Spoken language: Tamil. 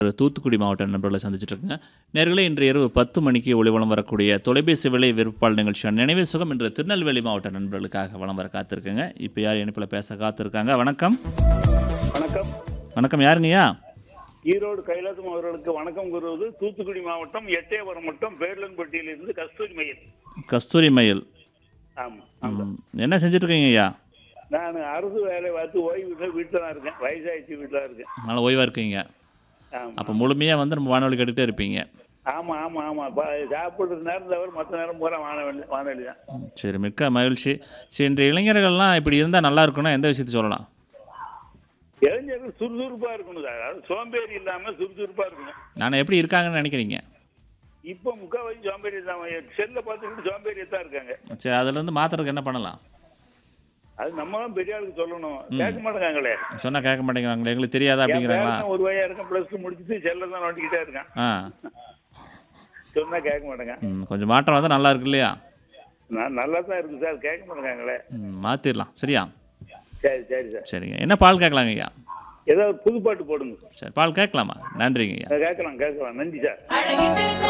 தூத்துக்குடி மாவட்ட நண்பர்களை சந்திச்சுட்டு இருக்குங்க நேர்களே இன்று இரவு பத்து மணிக்கு ஒளிவலம் வரக்கூடிய தொலைபேசி விலை விருப்பால் நிகழ்ச்சியான நினைவே சுகம் இன்று திருநெல்வேலி மாவட்ட நண்பர்களுக்காக வலம் வர காத்திருக்குங்க இப்போ யார் இணைப்பில் பேச காத்திருக்காங்க வணக்கம் வணக்கம் வணக்கம் யாருங்கய்யா ஈரோடு கைலாசம் அவர்களுக்கு வணக்கம் கூறுவது தூத்துக்குடி மாவட்டம் எட்டயபுரம் வட்டம் பேர்லன்பட்டியிலிருந்து கஸ்தூரி மயில் கஸ்தூரி மயில் ஆமாம் ம், என்ன செஞ்சுட்டு இருக்கீங்க ஐயா நான் அரசு வேலை பார்த்து ஓய்வு வீட்டில் தான் இருக்கேன் வயசாயிடுச்சு வீட்டில் தான் இருக்கேன் நல்லா ஓய்வாக இருக்கீங்க ஆமாம் அப்போ முழுமையாக வந்து நம்ம வானொலி கேட்டுகிட்டே இருப்பீங்க ஆமாம் ஆமாம் ஆமாம் சாப்பிட்ற நேரம் தவிர மற்ற நேரம் பூரா வானவெளி வானொலி தான் ம், சரி மிக்க மகிழ்ச்சி சரி இன்றைய இளைஞர்கள்லாம் இப்படி இருந்தால் நல்லா இருக்கும்னா எந்த விஷயத்தை சொல்லலாம் இளைஞர்கள் சுறுசுறுப்பாக இருக்கணும் சார் அதாவது சோம்பேறி இல்லாமல் சுறுசுறுப்பாக இருக்கணும் நான் எப்படி இருக்காங்கன்னு நினைக்கிறீங்க இப்போ முக்கால்வாசி சோம்பேறி தான் செல்லை பார்த்துக்கிட்டு சோம்பேறியை தான் இருக்காங்க சரி அதுலேருந்து மாற்றுறதுக்கு என்ன பண்ணலாம் அது நம்ம தான் பெரிய ஆளுக்கு சொல்லணும் கேட்க மாட்டேங்காங்களே சொன்னால் கேட்க மாட்டேங்கிறாங்களே எங்களுக்கு தெரியாதா என் அப்படிங்கிறாங்களா பேரன் ஒரு வயா இருக்கேன் ப்ளஸ் டூ முடிச்சுட்டு செல்ல தான் நோண்டிக்கிட்டே இருக்கான் ஆ சொன்னா கேட்க மாட்டேங்க ம் கொஞ்சம் மாற்றம் வந்தால் நல்லா இருக்கு இல்லையா நான் நல்லா தான் இருக்கு சார் கேட்க மாட்டேங்காங்களே ம் மாற்றிடலாம் சரியா சரி சரி சார் சரிங்க என்ன பால் கேட்கலாங்க ஐயா ஏதாவது புது பாட்டு போடுங்க சரி பால் கேட்கலாமா நன்றிங்க ஐயா கேட்கலாம் கேட்கலாம் நன்றி சார் அழகிட்டு